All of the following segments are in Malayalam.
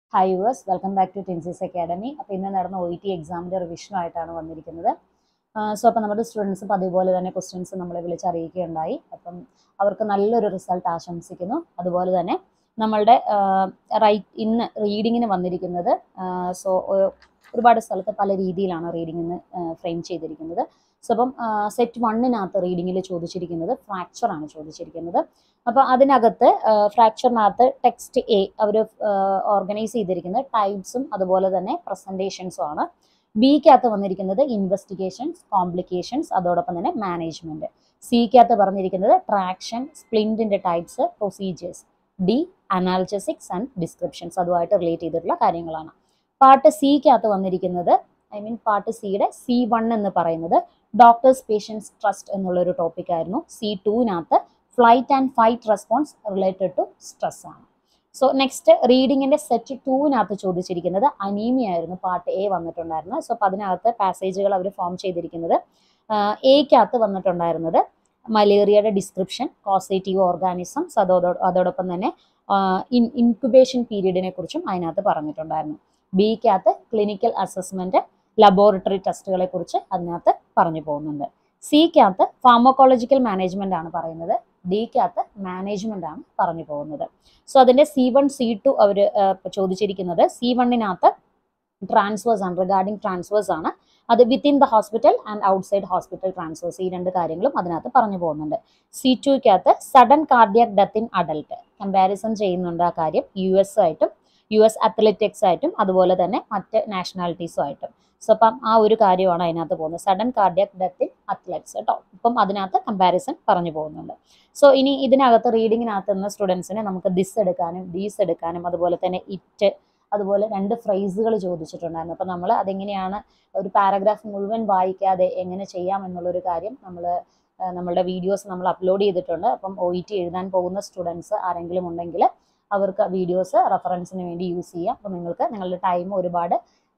hi yours welcome back to tenses academy അപ്പോൾ ഇന്ന് നടന്ന ഒ ഇ ടി എക്സാമിൻ്റെ റിവിഷനുമായിട്ടാണ് വന്നിരിക്കുന്നത് സോ അപ്പോൾ നമ്മുടെ സ്റ്റുഡൻസ് അപ്പോൾ അതുപോലെ തന്നെ ക്വസ്റ്റ്യൻസ് നമ്മളെ വിളിച്ചറിയിക്കുകയുണ്ടായി അപ്പം അവർക്ക് നല്ലൊരു റിസൾട്ട് ആശംസിക്കുന്നു അതുപോലെ തന്നെ നമ്മളുടെ റൈറ്റ് ഇന്ന് റീഡിങ്ങിന് വന്നിരിക്കുന്നത് സോ ഒരുപാട് സ്ഥലത്ത് പല രീതിയിലാണ് റീഡിങ്ങിന് ഫ്രെയിം ചെയ്തിരിക്കുന്നത് സോ അപ്പം സെറ്റ് വണ്ണിനകത്ത് റീഡിങ്ങിൽ ചോദിച്ചിരിക്കുന്നത് ഫ്രാക്ചർ ആണ് ചോദിച്ചിരിക്കുന്നത് അപ്പോൾ അതിനകത്ത് ഫ്രാക്ചറിനകത്ത് ടെക്സ്റ്റ് എ അവർ ഓർഗനൈസ് ചെയ്തിരിക്കുന്നത് ടൈപ്സും അതുപോലെ തന്നെ പ്രസൻറ്റേഷൻസും ആണ് ബിക്കകത്ത് വന്നിരിക്കുന്നത് ഇൻവെസ്റ്റിഗേഷൻസ് കോംപ്ലിക്കേഷൻസ് അതോടൊപ്പം തന്നെ മാനേജ്മെന്റ് സിക്കകത്ത് പറഞ്ഞിരിക്കുന്നത് ട്രാക്ഷൻ സ്പ്ലിൻറ്റിൻ്റെ types procedures D analysis and descriptions അതുമായിട്ട് റിലേറ്റ് ചെയ്തിട്ടുള്ള കാര്യങ്ങളാണ് പാർട്ട് സിക്കകത്ത് വന്നിരിക്കുന്നത് ഐ മീൻ പാർട്ട് സിയുടെ സി വൺ എന്ന് പറയുന്നത് ഡോക്ടേഴ്സ് പേഷ്യൻസ് ട്രസ്റ്റ് എന്നുള്ളൊരു ടോപ്പിക് ആയിരുന്നു സി ടുവിനകത്ത് flight and fight response related to stress ആണ് സോ നെക്സ്റ്റ് റീഡിങ്ങിന്റെ സെറ്റ് ടൂവിനകത്ത് ചോദിച്ചിരിക്കുന്നത് അനീമിയ ആയിരുന്നു പാർട്ട് എ വന്നിട്ടുണ്ടായിരുന്നത് സോ അപ്പോൾ അതിനകത്ത് പാസേജുകൾ അവർ ഫോം ചെയ്തിരിക്കുന്നത് എക്കകത്ത് വന്നിട്ടുണ്ടായിരുന്നത് മലേറിയയുടെ ഡിസ്ക്രിപ്ഷൻ കോസേറ്റീവ് ഓർഗാനിസംസ് അതോ അതോടൊപ്പം തന്നെ ഇൻ ഇൻക്യുബേഷൻ പീരീഡിനെ കുറിച്ചും അതിനകത്ത് പറഞ്ഞിട്ടുണ്ടായിരുന്നു ബിക്കകത്ത് ക്ലിനിക്കൽ അസസ്മെന്റ് ലബോറട്ടറി ടെസ്റ്റുകളെ കുറിച്ച് അതിനകത്ത് പറഞ്ഞു പോകുന്നുണ്ട് സിക്കകത്ത് ഫാർമക്കോളജിക്കൽ മാനേജ്മെന്റ് ആണ് പറയുന്നത് ഡിക്കകത്ത് മാനേജ്മെന്റ് ആണ് പറഞ്ഞു പോകുന്നത് സോ അതിന്റെ സി വൺ സി ടു അവർ ചോദിച്ചിരിക്കുന്നത് സി വണ്ണിനകത്ത് ട്രാൻസ്ഫേഴ്സ് ആണ് റിഗാർഡിംഗ് ട്രാൻസ്ഫേഴ്സ് ആണ് അത് within the hospital and outside hospital transfers ഈ രണ്ട് കാര്യങ്ങളും അതിനകത്ത് പറഞ്ഞു പോകുന്നുണ്ട് സി ടുക്കകത്ത് sudden cardiac death in adult comparison ചെയ്യുന്നുണ്ട് ആ കാര്യം യു എസ് ആയിട്ടും യു എസ് അത്ലറ്റിക്സ് ആയിട്ടും അതുപോലെ തന്നെ മറ്റ് നാഷണാലിറ്റീസും ആയിട്ടും സോ അപ്പം ആ ഒരു കാര്യമാണ് അതിനകത്ത് പോകുന്നത് sudden cardiac death in athletes കേട്ടോ ഇപ്പം അതിനകത്ത് കമ്പാരിസൺ പറഞ്ഞു പോകുന്നുണ്ട് സോ ഇനി ഇതിനകത്ത് റീഡിങ്ങിനകത്ത് നിന്ന് സ്റ്റുഡൻസിന് നമുക്ക് ദിസ് എടുക്കാനും ദീസ് എടുക്കാനും അതുപോലെ തന്നെ ഇറ്റ് അതുപോലെ രണ്ട് ഫ്രേസുകൾ ചോദിച്ചിട്ടുണ്ടായിരുന്നു അപ്പം നമ്മൾ അതെങ്ങനെയാണ് ഒരു പാരഗ്രാഫ് മുഴുവൻ വായിക്കാതെ എങ്ങനെ ചെയ്യാം എന്നുള്ളൊരു കാര്യം നമ്മൾ നമ്മളുടെ വീഡിയോസ് നമ്മൾ അപ്ലോഡ് ചെയ്തിട്ടുണ്ട് അപ്പം ഒ ഇ ടി എഴുതാൻ പോകുന്ന സ്റ്റുഡൻസ് ആരെങ്കിലും ഉണ്ടെങ്കിൽ അവർക്ക് വീഡിയോസ് റെഫറൻസിന് വേണ്ടി യൂസ് ചെയ്യാം അപ്പോൾ നിങ്ങൾക്ക് നിങ്ങളുടെ ടൈം ഒരുപാട്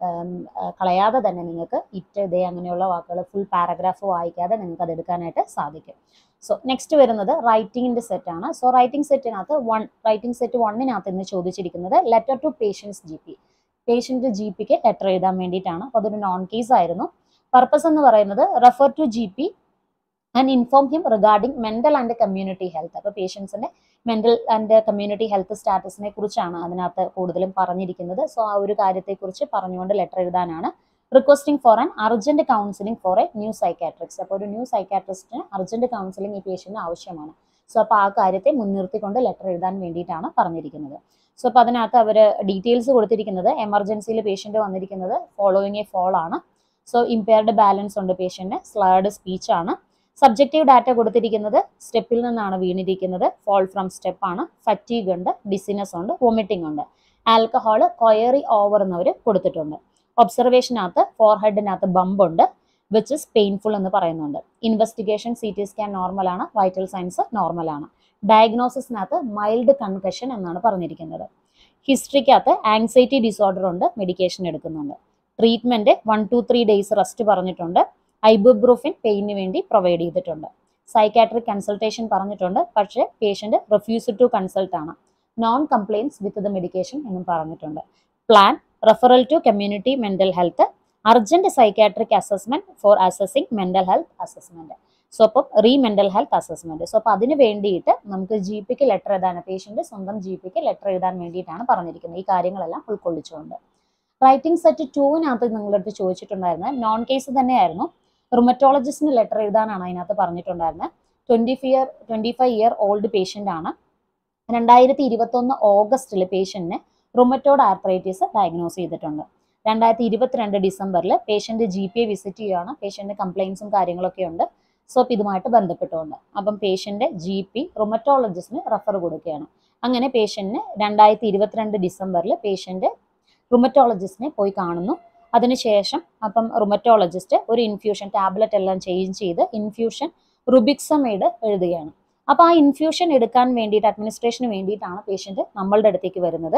കളയാതെ തന്നെ നിങ്ങൾക്ക് ഇറ്റ് ദേ അങ്ങനെയുള്ള വാക്കുകൾ ഫുൾ പാരഗ്രാഫ് വായിക്കാതെ നിങ്ങൾക്ക് അത് എടുക്കാനായിട്ട് സാധിക്കും സോ നെക്സ്റ്റ് വരുന്നത് റൈറ്റിംഗിന്റെ സെറ്റ് ആണ് സോ റൈറ്റിംഗ് സെറ്റിനകത്ത് വൺ റൈറ്റിംഗ് സെറ്റ് വണ്ണിനകത്ത് ഇന്ന് ചോദിച്ചിരിക്കുന്നത് letter to patients G P patient G പിക്ക് ലെറ്റർ എഴുതാൻ വേണ്ടിയിട്ടാണ് അപ്പോൾ അതൊരു നോൺ കേസ് ആയിരുന്നു പർപ്പസ് എന്ന് പറയുന്നത് refer to G P and inform him regarding mental and community health അപ്പോൾ പേഷ്യൻസിന്റെ മെന്റൽ ആൻഡ് കമ്മ്യൂണിറ്റി ഹെൽത്ത് സ്റ്റാറ്റസിനെ കുറിച്ചാണ് അതിനകത്ത് കൂടുതലും പറഞ്ഞിരിക്കുന്നത് സോ ആ ഒരു കാര്യത്തെക്കുറിച്ച് പറഞ്ഞുകൊണ്ട് ലെറ്റർ എഴുതാനാണ് requesting for an urgent counselling for a new psychiatrics അപ്പോൾ ഒരു ന്യൂ സൈക്കാട്രിസ്റ്റിന് അർജന്റ് കൗൺസിലിംഗ് ഈ പേഷ്യന്റിന് ആവശ്യമാണ് സോ അപ്പോൾ ആ കാര്യത്തെ മുൻനിർത്തിക്കൊണ്ട് ലെറ്റർ എഴുതാൻ വേണ്ടിയിട്ടാണ് പറഞ്ഞിരിക്കുന്നത് സോ അപ്പോൾ അതിനകത്ത് അവർ ഡീറ്റെയിൽസ് കൊടുത്തിരിക്കുന്നത് എമർജൻസിയിൽ പേഷ്യന്റ് വന്നിരിക്കുന്നത് ഫോളോയിങ് എ ഫോൾ ആണ് സോ ഇമ്പയർഡ് ബാലൻസ് ഉണ്ട് പേഷ്യന്റിന് സ്ലേർഡ് സ്പീച്ച് ആണ് സബ്ജക്റ്റീവ് ഡാറ്റ കൊടുത്തിരിക്കുന്നത് സ്റ്റെപ്പിൽ നിന്നാണ് വീണിരിക്കുന്നത് ഫോൾ ഫ്രം സ്റ്റെപ്പ് ആണ് ഫറ്റീഗ് ഉണ്ട് ഡിസിനസ് ഉണ്ട് വൊമിറ്റിംഗ് ഉണ്ട് ആൽക്കഹോൾ കൊയറി ഓവർ എന്നവർ കൊടുത്തിട്ടുണ്ട് ഒബ്സർവേഷനകത്ത് ഫോർഹെഡിനകത്ത് ബമ്പ് ഉണ്ട് വിച്ച് ഇസ് പെയിൻഫുൾ എന്ന് പറയുന്നുണ്ട് investigation C T scan normal ആണ് വൈറ്റൽ സയൻസ് നോർമൽ ആണ് ഡയഗ്നോസിസിനകത്ത് മൈൽഡ് കൺകഷൻ എന്നാണ് പറഞ്ഞിരിക്കുന്നത് ഹിസ്റ്ററിക്കകത്ത് ആങ്സൈറ്റി ഡിസോർഡർ ഉണ്ട് മെഡിക്കേഷൻ എടുക്കുന്നുണ്ട് treatment one two three days rest പറഞ്ഞിട്ടുണ്ട് ഐബുബ്രൂഫിൻ പെയിന് വേണ്ടി പ്രൊവൈഡ് ചെയ്തിട്ടുണ്ട് സൈക്കാട്രിക് കൺസൾട്ടേഷൻ പറഞ്ഞിട്ടുണ്ട് പക്ഷേ പേഷ്യന്റ് റിഫ്യൂസ് ടു കൺസൾട്ട് ആണ് non compliance with the medication എന്നും പറഞ്ഞിട്ടുണ്ട് plan referral to community mental health urgent psychiatric assessment for assessing mental health assessment so അപ്പം re mental health assessment so അപ്പോൾ അതിന് വേണ്ടിയിട്ട് നമുക്ക് ജി പിക്ക് ലെറ്റർ എഴുതാൻ പേഷ്യന്റ് സ്വന്തം ജി പിക്ക് ലെറ്റർ എഴുതാൻ വേണ്ടിയിട്ടാണ് പറഞ്ഞിരിക്കുന്നത് ഈ കാര്യങ്ങളെല്ലാം ഉൾക്കൊള്ളിച്ചുകൊണ്ട് റൈറ്റിംഗ് സെറ്റ് ടൂവിനകത്ത് നിങ്ങളുടെ അടുത്ത് ചോദിച്ചിട്ടുണ്ടായിരുന്നത് നോൺ കേസ് തന്നെയായിരുന്നു റുമറ്റോളജിസ്റ്റിന് ലെറ്റർ എഴുതാനാണ് അതിനകത്ത് പറഞ്ഞിട്ടുണ്ടായിരുന്നത് twenty four twenty five year old patient ആണ് രണ്ടായിരത്തി ഇരുപത്തൊന്ന് ഓഗസ്റ്റിൽ പേഷ്യന്റിന് റുമറ്റോഡ് ആർത്രൈറ്റിസ് ഡയഗ്നോസ് ചെയ്തിട്ടുണ്ട് രണ്ടായിരത്തി ഇരുപത്തിരണ്ട് ഡിസംബറിൽ പേഷ്യന്റ് ജി പി വിസിറ്റ് ചെയ്യുകയാണ് പേഷ്യന്റ് കംപ്ലയിൻസും കാര്യങ്ങളൊക്കെ ഉണ്ട് സോ അപ്പോൾ ഇതുമായിട്ട് ബന്ധപ്പെട്ടുകൊണ്ട് അപ്പം പേഷ്യന്റ് ജി പി റുമറ്റോളജിസ്റ്റിന് റെഫർ കൊടുക്കുകയാണ് അങ്ങനെ പേഷ്യന്റിന് രണ്ടായിരത്തി ഇരുപത്തിരണ്ട് ഡിസംബറിൽ പേഷ്യന്റ് റുമറ്റോളജിസ്റ്റിനെ പോയി കാണുന്നു അതിനുശേഷം അപ്പം റുമറ്റോളജിസ്റ്റ് ഒരു ഇൻഫ്യൂഷൻ ടാബ്ലറ്റ് എല്ലാം ചേഞ്ച് ചെയ്ത് ഇൻഫ്യൂഷൻ റുബിക്സമൈഡ് എഴുതുകയാണ് അപ്പോൾ ആ ഇൻഫ്യൂഷൻ എടുക്കാൻ വേണ്ടിയിട്ട് അഡ്മിനിസ്ട്രേഷന് വേണ്ടിയിട്ടാണ് പേഷ്യന്റ് നമ്മളുടെ അടുത്തേക്ക് വരുന്നത്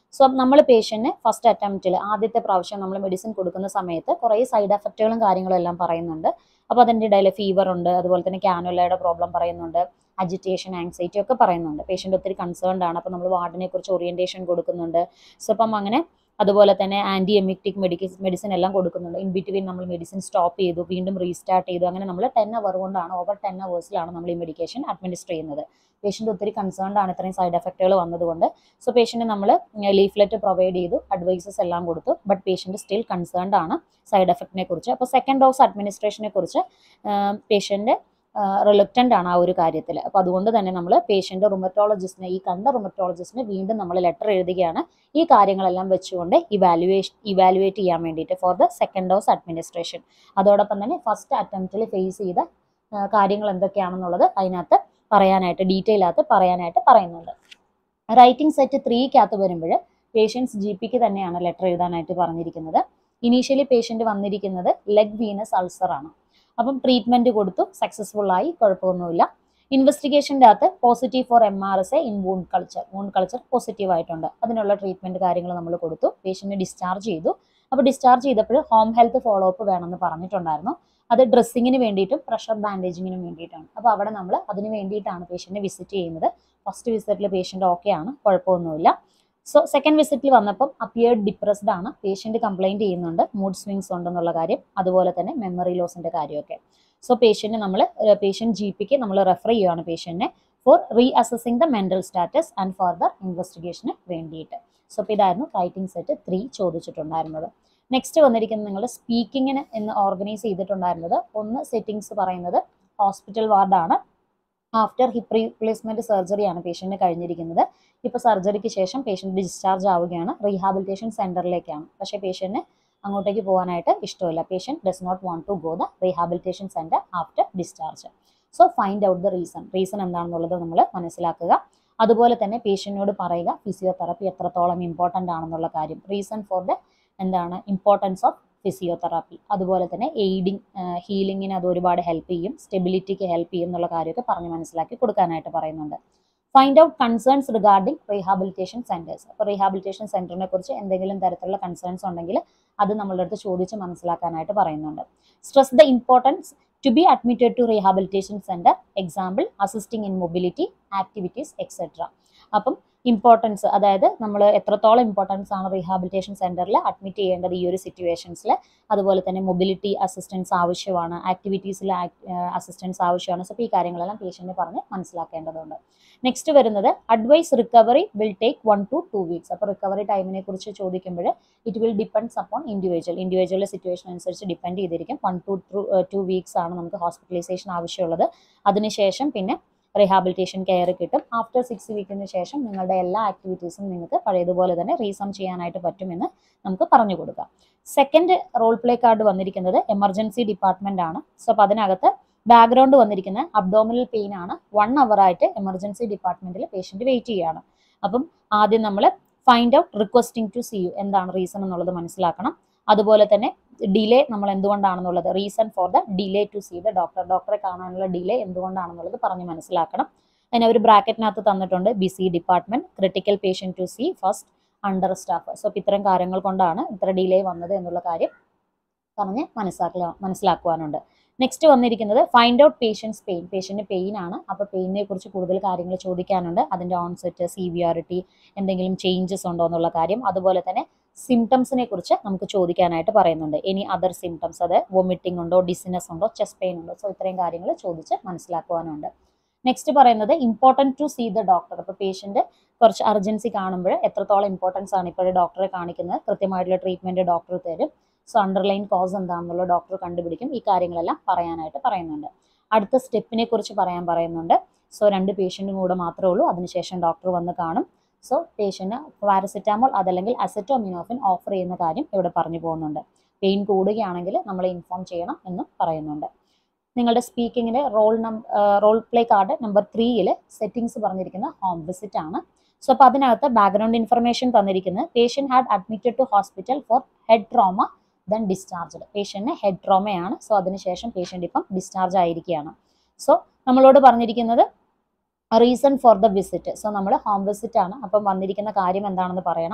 സോ നമ്മൾ പേഷ്യന്റിന് ഫസ്റ്റ് അറ്റംപ്റ്റിൽ ആദ്യത്തെ പ്രാവശ്യം നമ്മൾ മെഡിസിൻ കൊടുക്കുന്ന സമയത്ത് കുറേ സൈഡ് എഫക്റ്റുകളും കാര്യങ്ങളും എല്ലാം പറയുന്നുണ്ട് അപ്പോൾ അതിൻ്റെ ഇടയിൽ ഫീവർ ഉണ്ട് അതുപോലെ തന്നെ ക്യാനുലയുടെ പ്രോബ്ലം പറയുന്നുണ്ട് അജിറ്റേഷൻ ആങ്സൈറ്റി ഒക്കെ പറയുന്നുണ്ട് പേഷ്യൻ്റ് ഒത്തിരി കൺസേൺഡ് ആണ് അപ്പോൾ നമ്മൾ വാർഡിനെ കുറിച്ച് ഓറിയൻറ്റേഷൻ കൊടുക്കുന്നുണ്ട് സോ അപ്പം അങ്ങനെ അതുപോലെ തന്നെ ആൻറ്റി എമിക്റ്റിക് മെഡിക്കൽ മെഡിസിൻ എല്ലാം കൊടുക്കുന്നുണ്ട് ഇൻ ബിറ്റ്വീൻ നമ്മൾ മെഡിസിൻ സ്റ്റോപ്പ് ചെയ്തു വീണ്ടും റീസ്റ്റാർട്ട് ചെയ്തു അങ്ങനെ നമ്മൾ ടെൻ അവർ കൊണ്ടാണ് ഓവർ ടെൻ അവേഴ്സിലാണ് നമ്മൾ ഈ മെഡിക്കേഷൻ അഡ്മിനിസ്റ്റർ ചെയ്യുന്നത് പേഷ്യൻ്റ് ഒത്തിരി കൺസേൺഡ് ആണ് ഇത്രയും സൈഡ് എഫക്റ്റുകൾ വന്നതുകൊണ്ട് സോ പേഷ്യൻറ്റ് നമ്മൾ ലീഫ്ലെറ്റ് പ്രൊവൈഡ് ചെയ്തു അഡ്വൈസസ് എല്ലാം കൊടുത്തു ബട്ട് പേഷ്യൻറ്റ് സ്റ്റിൽ കൺസേൺഡ് ആണ് സൈഡ് എഫക്റ്റിനെ കുറിച്ച് അപ്പോൾ സെക്കൻഡ് ഡോസ് അഡ്മിനിസ്ട്രേഷനെ കുറിച്ച് പേഷ്യൻ്റ് റിലക്റ്റൻ്റ് ആണ് ആ ഒരു കാര്യത്തിൽ അപ്പോൾ അതുകൊണ്ട് തന്നെ നമ്മൾ പേഷ്യൻ്റ് റുമറ്റോളജിസ്റ്റിനെ ഈ കണ്ട റുമറ്റോളജിസ്റ്റിന് വീണ്ടും നമ്മൾ ലെറ്റർ എഴുതുകയാണ് ഈ കാര്യങ്ങളെല്ലാം വെച്ചുകൊണ്ട് ഇവാലുവേഷൻ ഇവാലുവേറ്റ് ചെയ്യാൻ വേണ്ടിയിട്ട് for the second dose administration അതോടൊപ്പം തന്നെ ഫസ്റ്റ് അറ്റംപ്റ്റിൽ ഫേസ് ചെയ്ത ആ, കാര്യങ്ങൾ എന്തൊക്കെയാണെന്നുള്ളത് അതിനകത്ത് പറയാനായിട്ട് ഡീറ്റെയിൽ ആയിട്ട് പറയാനായിട്ട് പറയുന്നുണ്ട് റൈറ്റിംഗ് സെറ്റ് ത്രീക്കകത്ത് വരുമ്പോൾ പേഷ്യൻസ് ജി പിക്ക് തന്നെയാണ് ലെറ്റർ എഴുതാനായിട്ട് പറഞ്ഞിരിക്കുന്നത് ഇനീഷ്യലി പേഷ്യൻ്റ് വന്നിരിക്കുന്നത് ലെഗ് വീനസ് അൾസർ ആണ് അപ്പം ട്രീറ്റ്മെൻറ്റ് കൊടുത്തു സക്സസ്ഫുൾ ആയി കുഴപ്പമൊന്നുമില്ല ഇൻവെസ്റ്റിഗേഷൻ്റെ അകത്ത് positive for M R S A in wound culture wound culture positive ആയിട്ടുണ്ട് അതിനുള്ള ട്രീറ്റ്മെൻറ്റ് കാര്യങ്ങൾ നമ്മൾ കൊടുത്തു പേഷ്യൻറ്റിനെ ഡിസ്ചാർജ് ചെയ്തു അപ്പോൾ ഡിസ്ചാർജ് ചെയ്തപ്പോൾ ഹോം ഹെൽത്ത് ഫോളോ അപ്പ് വേണമെന്ന് പറഞ്ഞിട്ടുണ്ടായിരുന്നു അത് ഡ്രസ്സിങ്ങിന് വേണ്ടിയിട്ടും പ്രഷർ ബാൻഡേജിങ്ങിനും വേണ്ടിയിട്ടാണ് അപ്പോൾ അവിടെ നമ്മൾ അതിന് വേണ്ടിയിട്ടാണ് പേഷ്യൻറ്റിനെ വിസിറ്റ് ചെയ്യുന്നത് ഫസ്റ്റ് വിസിറ്റിൽ പേഷ്യൻ്റ് ഓക്കെ ആണ് കുഴപ്പമൊന്നുമില്ല സോ സെക്കൻഡ് വിസിറ്റിൽ വന്നപ്പം അപ്പിയേർഡ് ഡിപ്രസ്ഡ് ആണ് പേഷ്യൻ്റ് കംപ്ലൈൻറ്റ് ചെയ്യുന്നുണ്ട് മൂഡ് സ്വിങ്സ് ഉണ്ടെന്നുള്ള കാര്യം അതുപോലെ തന്നെ മെമ്മറി ലോസിൻ്റെ കാര്യമൊക്കെ സോ പേഷ്യൻ്റ് നമ്മൾ പേഷ്യൻ്റ് ജി പിക്ക് നമ്മൾ റെഫർ ചെയ്യുകയാണ് പേഷ്യൻറ്റിനെ for reassessing the mental status and further ഇൻവെസ്റ്റിഗേഷന് വേണ്ടിയിട്ട് സോ അപ്പോൾ ഇതായിരുന്നു റൈറ്റിംഗ് സെറ്റ് ത്രീ ചോദിച്ചിട്ടുണ്ടായിരുന്നത് നെക്സ്റ്റ് വന്നിരിക്കുന്നത് നിങ്ങളുടെ സ്പീക്കിങ്ങിന് എന്ന് ഓർഗനൈസ് ചെയ്തിട്ടുണ്ടായിരുന്നത് ഒന്ന് സെറ്റിങ്സ് പറയുന്നത് ഹോസ്പിറ്റൽ വാർഡാണ് ആഫ്റ്റർ ഹിപ്പ് റീപ്ലേസ്മെന്റ് സർജറിയാണ് പേഷ്യന്റിന് കഴിഞ്ഞിരിക്കുന്നത് ഇപ്പോൾ സർജറിക്ക് ശേഷം പേഷ്യന്റ് ഡിസ്ചാർജ് ആവുകയാണ് റീഹാബിലിറ്റേഷൻ സെന്ററിലേക്കാണ് പക്ഷേ പേഷ്യന്റിന് അങ്ങോട്ടേക്ക് പോകാനായിട്ട് ഇഷ്ടമില്ല patient does not want to go the rehabilitation centre after discharge so find out the reason reason എന്താണെന്നുള്ളത് നമ്മൾ മനസ്സിലാക്കുക അതുപോലെ തന്നെ പേഷ്യന്റിനോട് പറയുക ഫിസിയോതെറപ്പി എത്രത്തോളം ഇമ്പോർട്ടൻ്റ് ആണെന്നുള്ള കാര്യം റീസൺ ഫോർ ദ എന്താണ് ഇമ്പോർട്ടൻസ് ഓഫ് ഫിസിയോതെറാപ്പി അതുപോലെ തന്നെ എയ്ഡിങ് ഹീലിങ്ങിന് അത് ഒരുപാട് ഹെൽപ്പ് ചെയ്യും സ്റ്റെബിലിറ്റിക്ക് ഹെൽപ്പ് ചെയ്യും എന്നുള്ള കാര്യമൊക്കെ പറഞ്ഞ് മനസ്സിലാക്കി കൊടുക്കാനായിട്ട് പറയുന്നുണ്ട് find out concerns regarding rehabilitation centres അപ്പോൾ റീഹാബിലിറ്റേഷൻ സെൻറ്ററിനെ കുറിച്ച് എന്തെങ്കിലും തരത്തിലുള്ള കൺസേൺസ് ഉണ്ടെങ്കിൽ അത് നമ്മളുടെ അടുത്ത് ചോദിച്ച് മനസ്സിലാക്കാനായിട്ട് പറയുന്നുണ്ട് stress the importance to be admitted to rehabilitation centre example assisting in mobility activities etcetera അപ്പം ഇമ്പോർട്ടൻസ് അതായത് നമ്മൾ എത്രത്തോളം ഇമ്പോർട്ടൻസ് ആണ് റീഹാബിലിറ്റേഷൻ സെൻറ്ററിൽ അഡ്മിറ്റ് ചെയ്യേണ്ടത് ഈ ഒരു സിറ്റുവേഷൻസിൽ അതുപോലെ തന്നെ മൊബിലിറ്റി അസിസ്റ്റൻസ് ആവശ്യമാണ് ആക്ടിവിറ്റീസിൽ അസിസ്റ്റൻസ് ആവശ്യമാണ് സോ അപ്പോൾ ഈ കാര്യങ്ങളെല്ലാം പേഷ്യൻറ്റിന് പറഞ്ഞ് മനസ്സിലാക്കേണ്ടതുണ്ട് നെക്സ്റ്റ് വരുന്നത് advise recovery will take one to two weeks അപ്പോൾ റിക്കവറി ടൈമിനെ കുറിച്ച് ചോദിക്കുമ്പോൾ it will depends upon individual ഇൻഡിവിജ്വലിൻ്റെ സിറ്റുവേഷൻ അനുസരിച്ച് ഡിപ്പെൻഡ് ചെയ്തിരിക്കും വൺ ടു ടു വീക്സ് ആണ് നമുക്ക് ഹോസ്പിറ്റലൈസേഷൻ ആവശ്യമുള്ളത് അതിനുശേഷം പിന്നെ റീഹാബിലിറ്റേഷൻ കെയർ കിട്ടും ആഫ്റ്റർ സിക്സ് വീക്കിന് ശേഷം നിങ്ങളുടെ എല്ലാ ആക്ടിവിറ്റീസും നിങ്ങൾക്ക് പഴയതുപോലെ തന്നെ റീസം ചെയ്യാനായിട്ട് പറ്റുമെന്ന് നമുക്ക് പറഞ്ഞു കൊടുക്കാം സെക്കൻഡ് റോൾ പ്ലേ കാർഡ് വന്നിരിക്കുന്നത് എമർജൻസി ഡിപ്പാർട്ട്മെന്റ് ആണ് സോ അപ്പോൾ അതിനകത്ത് ബാക്ക്ഗ്രൗണ്ട് വന്നിരിക്കുന്ന അബ്ഡോമിനൽ പെയിൻ ആണ് വൺ അവർ ആയിട്ട് എമർജൻസി ഡിപ്പാർട്ട്മെന്റിൽ പേഷ്യന്റ് വെയിറ്റ് ചെയ്യുകയാണ് അപ്പം ആദ്യം നമ്മൾ find out requesting to see you എന്താണ് റീസൺ എന്നുള്ളത് മനസ്സിലാക്കണം അതുപോലെ തന്നെ ഡിലേ നമ്മൾ എന്തുകൊണ്ടാണെന്നുള്ളത് reason for the delay to see the doctor ഡോക്ടറെ കാണാനുള്ള ഡിലേ എന്തുകൊണ്ടാണെന്നുള്ളത് പറഞ്ഞ് മനസ്സിലാക്കണം അതിന് അവർ ബ്രാക്കറ്റിനകത്ത് തന്നിട്ടുണ്ട് busy department critical patient to see first under staff so അപ്പോൾ ഇത്തരം കാര്യങ്ങൾ കൊണ്ടാണ് ഇത്ര ഡിലേ വന്നത് എന്നുള്ള കാര്യം പറഞ്ഞ് മനസ്സിലാക്കുക മനസ്സിലാക്കുവാനുണ്ട് നെക്സ്റ്റ് വന്നിരിക്കുന്നത് find out patients pain patient pain ആണ് അപ്പോൾ പെയിനിനെ കുറിച്ച് കൂടുതൽ കാര്യങ്ങൾ ചോദിക്കാനുണ്ട് അതിൻ്റെ ഓൺസെറ്റ് സീവിയാറിറ്റി എന്തെങ്കിലും ചേഞ്ചസ് ഉണ്ടോ എന്നുള്ള കാര്യം അതുപോലെ തന്നെ സിംറ്റംസിനെ കുറിച്ച് നമുക്ക് ചോദിക്കാനായിട്ട് പറയുന്നുണ്ട് ഇനി അതർ സിംറ്റംസ് അത് വൊമിറ്റിംഗ് ഉണ്ടോ ഡിസിനസ് ഉണ്ടോ ചെസ്റ്റ് പെയിൻ ഉണ്ടോ സോ ഇത്രയും കാര്യങ്ങൾ ചോദിച്ച് മനസ്സിലാക്കുവാനുണ്ട് നെക്സ്റ്റ് പറയുന്നത് important to see the doctor അപ്പോൾ പേഷ്യൻ്റ് കുറച്ച് അർജൻസി കാണുമ്പോൾ എത്രത്തോളം ഇമ്പോർട്ടൻസ് ആണ് ഇപ്പോഴും ഡോക്ടറെ കാണിക്കുന്നത് കൃത്യമായിട്ടുള്ള ട്രീറ്റ്മെൻറ്റ് ഡോക്ടർ തരും സോ അണ്ടർലൈൻ കോസ് എന്താണെന്നുള്ള ഡോക്ടർ കണ്ടുപിടിക്കും ഈ കാര്യങ്ങളെല്ലാം പറയാനായിട്ട് പറയുന്നുണ്ട് അടുത്ത സ്റ്റെപ്പിനെ കുറിച്ച് പറയാൻ പറയുന്നുണ്ട് സോ രണ്ട് പേഷ്യൻറ്റും കൂടെ മാത്രമേ ഉള്ളൂ അതിനുശേഷം ഡോക്ടർ വന്ന് കാണും സോ പേഷ്യൻറ്റ് പാരസിറ്റാമോൾ അതല്ലെങ്കിൽ അസറ്റോമിനോഫിൻ ഓഫർ ചെയ്യുന്ന കാര്യം ഇവിടെ പറഞ്ഞു പോകുന്നുണ്ട് പെയിൻ കൂടുകയാണെങ്കിൽ നമ്മളെ ഇൻഫോം ചെയ്യണം എന്നും പറയുന്നുണ്ട് നിങ്ങളുടെ സ്പീക്കിങ്ങിൻ്റെ റോൾ നം റോൾ പ്ലേ കാർഡ് നമ്പർ ത്രീയിൽ സെറ്റിങ്സ് പറഞ്ഞിരിക്കുന്ന ഹോം വിസിറ്റ് ആണ് സോ അപ്പോൾ അതിനകത്ത് ബാക്ക്ഗ്രൗണ്ട് ഇൻഫർമേഷൻ തന്നിരിക്കുന്നത് patient had admitted to hospital for head trauma then discharged പേഷ്യൻറ്റിന് ഹെഡ് ട്രോമയാണ് സോ അതിനുശേഷം പേഷ്യൻ്റ് ഇപ്പം ഡിസ്ചാർജ് ആയിരിക്കുകയാണ് സോ നമ്മളോട് പറഞ്ഞിരിക്കുന്നത് reason for the visit so നമ്മൾ ഹോം വിസിറ്റ് ആണ് അപ്പം വന്നിരിക്കുന്ന കാര്യം എന്താണെന്ന് പറയണം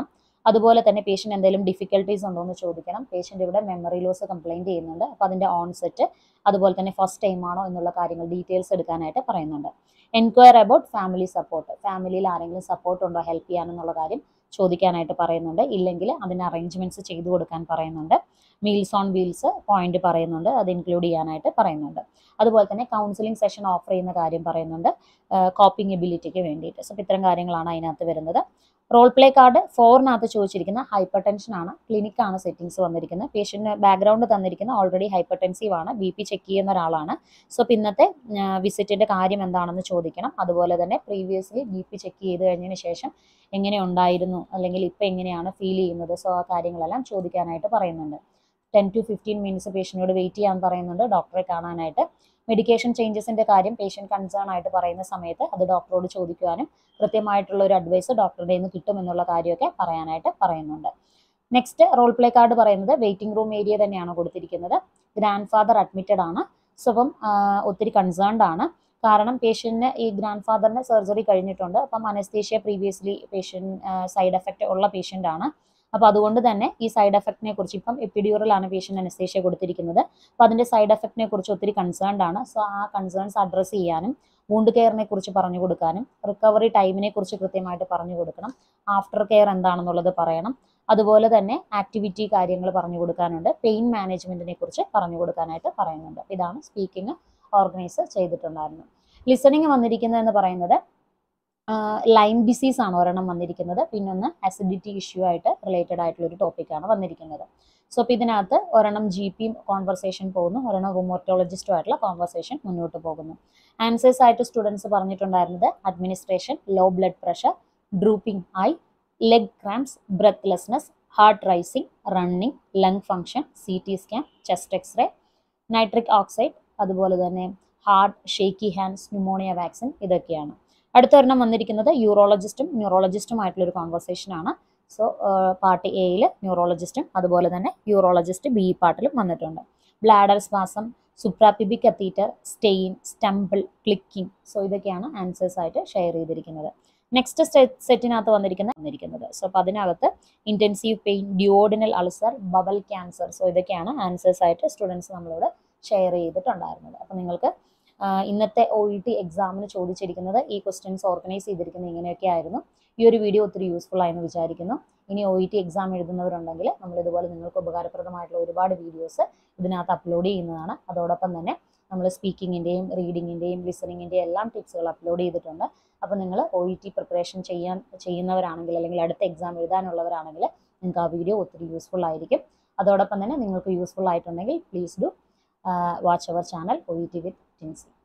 അതുപോലെ തന്നെ പേഷ്യൻ്റ് എന്തെങ്കിലും ഡിഫിക്കൽട്ടീസ് ഉണ്ടോ എന്ന് ചോദിക്കണം പേഷ്യൻ്റ് ഇവിടെ മെമ്മറി ലോസ് കംപ്ലൈൻറ്റ് ചെയ്യുന്നുണ്ട് അപ്പോൾ അതിൻ്റെ ഓൺസെറ്റ് അതുപോലെ തന്നെ ഫസ്റ്റ് ടൈം ആണോ എന്നുള്ള കാര്യങ്ങൾ ഡീറ്റെയിൽസ് എടുക്കാനായിട്ട് പറയുന്നുണ്ട് എൻക്വയർ അബൌട്ട് ഫാമിലി സപ്പോർട്ട് ഫാമിലിയിൽ ആരെങ്കിലും സപ്പോർട്ട് ഉണ്ടോ ഹെൽപ്പ് ചെയ്യാനെന്നുള്ള കാര്യം ചോദിക്കാനായിട്ട് പറയുന്നുണ്ട് ഇല്ലെങ്കിൽ അതിന് അറേഞ്ച്മെൻറ്റ്സ് ചെയ്തു കൊടുക്കാൻ പറയുന്നുണ്ട് മീൽസ് ഓൺ വീൽസ് പോയിന്റ് പറയുന്നുണ്ട് അത് ഇൻക്ലൂഡ് ചെയ്യാനായിട്ട് പറയുന്നുണ്ട് അതുപോലെ തന്നെ കൗൺസിലിംഗ് സെഷൻ ഓഫർ ചെയ്യുന്ന കാര്യം പറയുന്നുണ്ട് കോപ്പിംഗ് എബിലിറ്റിക്ക് വേണ്ടിയിട്ട് സോ ഇത്തരം കാര്യങ്ങളാണ് അതിനകത്ത് വരുന്നത് റോൾ പ്ലേ കാർഡ് ഫോറിനകത്ത് ചോദിച്ചിരിക്കുന്ന ഹൈപ്പർ ടെൻഷൻ ആണ് ക്ലിനിക്കാണ് സെറ്റിംഗ്സ് വന്നിരിക്കുന്നത് പേഷ്യൻറ്റ് ബാക്ക്ഗ്രൗണ്ട് തന്നിരിക്കുന്ന already hypertensive B P P check ചെയ്യുന്ന ഒരാളാണ് സോ പിന്നത്തെ വിസിറ്റിൻ്റെ കാര്യം എന്താണെന്ന് ചോദിക്കണം അതുപോലെ തന്നെ പ്രീവിയസ്ലി ബി പി ചെക്ക് ചെയ്ത് കഴിഞ്ഞതിന് ശേഷം എങ്ങനെ ഉണ്ടായിരുന്നു അല്ലെങ്കിൽ ഇപ്പം എങ്ങനെയാണ് ഫീൽ ചെയ്യുന്നത് സോ ആ കാര്യങ്ങളെല്ലാം ചോദിക്കാനായിട്ട് പറയുന്നുണ്ട് ടെൻ ടു ഫിഫ്റ്റീൻ മിനിറ്റ്സ് പേഷ്യൻറ്റിനോട് വെയിറ്റ് ചെയ്യാൻ പറയുന്നുണ്ട് ഡോക്ടറെ കാണാനായിട്ട് മെഡിക്കേഷൻ ചേഞ്ചസിൻ്റെ കാര്യം പേഷ്യൻ്റ് കൺസേൺ ആയിട്ട് പറയുന്ന സമയത്ത് അത് ഡോക്ടറോട് ചോദിക്കുവാനും കൃത്യമായിട്ടുള്ള ഒരു അഡ്വൈസ് ഡോക്ടറുടെ നിന്ന് കിട്ടുമെന്നുള്ള കാര്യമൊക്കെ പറയാനായിട്ട് പറയുന്നുണ്ട് നെക്സ്റ്റ് റോൾ പ്ലേ കാർഡ് പറയുന്നത് വെയിറ്റിംഗ് റൂം ഏരിയ തന്നെയാണ് കൊടുത്തിരിക്കുന്നത് ഗ്രാൻഡ് ഫാദർ അഡ്മിറ്റഡ് ആണ് സോ അപ്പം ആ, ഒത്തിരി കൺസേൺഡ് ആണ് കാരണം പേഷ്യൻറ്റിന് ഈ ഗ്രാൻഡ് ഫാദറിന് സർജറി കഴിഞ്ഞിട്ടുണ്ട് അപ്പം anaesthesia previously patient side effect ഉള്ള പേഷ്യൻ്റ് ആണ് അപ്പോൾ അതുകൊണ്ട് തന്നെ ഈ സൈഡ് എഫക്റ്റിനെ കുറിച്ച് ഇപ്പം എപ്പിഡ്യൂറലാണ് പേഷ്യൻ്റ് അനസ്തേഷ്യ കൊടുത്തിരിക്കുന്നത് അപ്പോൾ അതിൻ്റെ സൈഡ് എഫക്റ്റിനെ കുറിച്ച് ഒത്തിരി കൺസേൺഡ് ആണ് സോ ആ കൺസേൺസ് അഡ്രസ്സ് ചെയ്യാനും വൂണ്ട് കെയറിനെ കുറിച്ച് പറഞ്ഞു കൊടുക്കാനും റിക്കവറി ടൈമിനെ കുറിച്ച് കൃത്യമായിട്ട് പറഞ്ഞു കൊടുക്കണം ആഫ്റ്റർ കെയർ എന്താണെന്നുള്ളത് പറയണം അതുപോലെ തന്നെ ആക്ടിവിറ്റി കാര്യങ്ങൾ പറഞ്ഞു കൊടുക്കാനുണ്ട് പെയിൻ മാനേജ്മെന്റിനെ കുറിച്ച് പറഞ്ഞു കൊടുക്കാനായിട്ട് പറയുന്നുണ്ട് അപ്പോൾ ഇതാണ് സ്പീക്കിംഗ് ഓർഗനൈസ് ചെയ്തിട്ടുണ്ടായിരുന്നത് ലിസണിങ് വന്നിരിക്കുന്നത് എന്ന് പറയുന്നത് ലൈം ഡിസീസ് ആണ് ഒരെണ്ണം വന്നിരിക്കുന്നത് പിന്നൊന്ന് അസിഡിറ്റി ഇഷ്യൂ ആയിട്ട് റിലേറ്റഡ് ആയിട്ടുള്ള ഒരു ടോപ്പിക്കാണ് വന്നിരിക്കുന്നത് സോ അപ്പോൾ ഇതിനകത്ത് ഒരെണ്ണം ജി പി കോൺവെർസേഷൻ പോകുന്നു ഒരെണ്ണം റുമോട്ടോളജിസ്റ്റും ആയിട്ടുള്ള കോൺവെർസേഷൻ മുന്നോട്ട് പോകുന്നു ആൻസേഴ്സ് ആയിട്ട് സ്റ്റുഡൻസ് പറഞ്ഞിട്ടുണ്ടായിരുന്നത് administration low blood pressure drooping eye leg cramps breathlessness heart rising running lung function C T scan chest x-ray nitric oxide അതുപോലെ തന്നെ heart shaky hands pneumonia vaccine ഇതൊക്കെയാണ് അടുത്തൊരെണ്ണം വന്നിരിക്കുന്നത് യൂറോളജിസ്റ്റും ന്യൂറോളജിസ്റ്റുമായിട്ടുള്ള ഒരു കോൺവെർസേഷൻ ആണ് സോ പാർട്ട് എയിൽ ന്യൂറോളജിസ്റ്റും അതുപോലെ തന്നെ യൂറോളജിസ്റ്റ് ബി പാർട്ടിലും വന്നിട്ടുണ്ട് bladder spasm suprapubic catheter stent സ്റ്റംപിൾ ക്ലിക്കിംഗ് സോ ഇതൊക്കെയാണ് ആൻസേഴ്സ് ആയിട്ട് ഷെയർ ചെയ്തിരിക്കുന്നത് നെക്സ്റ്റ് സെറ്റിനകത്ത് വന്നിരിക്കുന്ന വന്നിരിക്കുന്നത് സോ അപ്പോൾ അതിനകത്ത് intensive pain duodenal ulcer bubble cancer so ഇതൊക്കെയാണ് ആൻസേഴ്സ് ആയിട്ട് സ്റ്റുഡൻസ് നമ്മളോട് ഷെയർ ചെയ്തിട്ടുണ്ടായിരുന്നത് അപ്പോൾ നിങ്ങൾക്ക് ആ, ഇന്നത്തെ ഒ ഇ ടി എക്സാമിന് ചോദിച്ചിരിക്കുന്നത് ഈ ക്വസ്റ്റ്യൻസ് ഓർഗനൈസ് ചെയ്തിരിക്കുന്നത് ഇങ്ങനെയൊക്കെ ആയിരുന്നു ഈ ഒരു വീഡിയോ ഒത്തിരി യൂസ്ഫുൾ ആയെന്ന് വിചാരിക്കുന്നു ഇനി ഒ ഇ ടി എക്സാം എഴുതുന്നവരുണ്ടെങ്കിൽ നമ്മൾ ഇതുപോലെ നിങ്ങൾക്ക് ഉപകാരപ്രദമായിട്ടുള്ള ഒരുപാട് വീഡിയോസ് ഇതിനകത്ത് അപ്ലോഡ് ചെയ്യുന്നതാണ് അതോടൊപ്പം തന്നെ നമ്മൾ സ്പീക്കിങ്ങിൻ്റെയും റീഡിങ്ങിൻ്റെയും ലിസണിങ്ങിൻ്റെയും എല്ലാം ടിപ്സുകൾ അപ്ലോഡ് ചെയ്തിട്ടുണ്ട് അപ്പോൾ നിങ്ങൾ ഒ ഇ ടി പ്രിപ്പറേഷൻ ചെയ്യാൻ ചെയ്യുന്നവരാണെങ്കിൽ അല്ലെങ്കിൽ അടുത്ത എക്സാം എഴുതാനുള്ളവരാണെങ്കിൽ നിങ്ങൾക്ക് ആ വീഡിയോ ഒത്തിരി യൂസ്ഫുൾ ആയിരിക്കും അതോടൊപ്പം തന്നെ നിങ്ങൾക്ക് യൂസ്ഫുൾ ആയിട്ടുണ്ടെങ്കിൽ please do watch our channel O E T with Tincy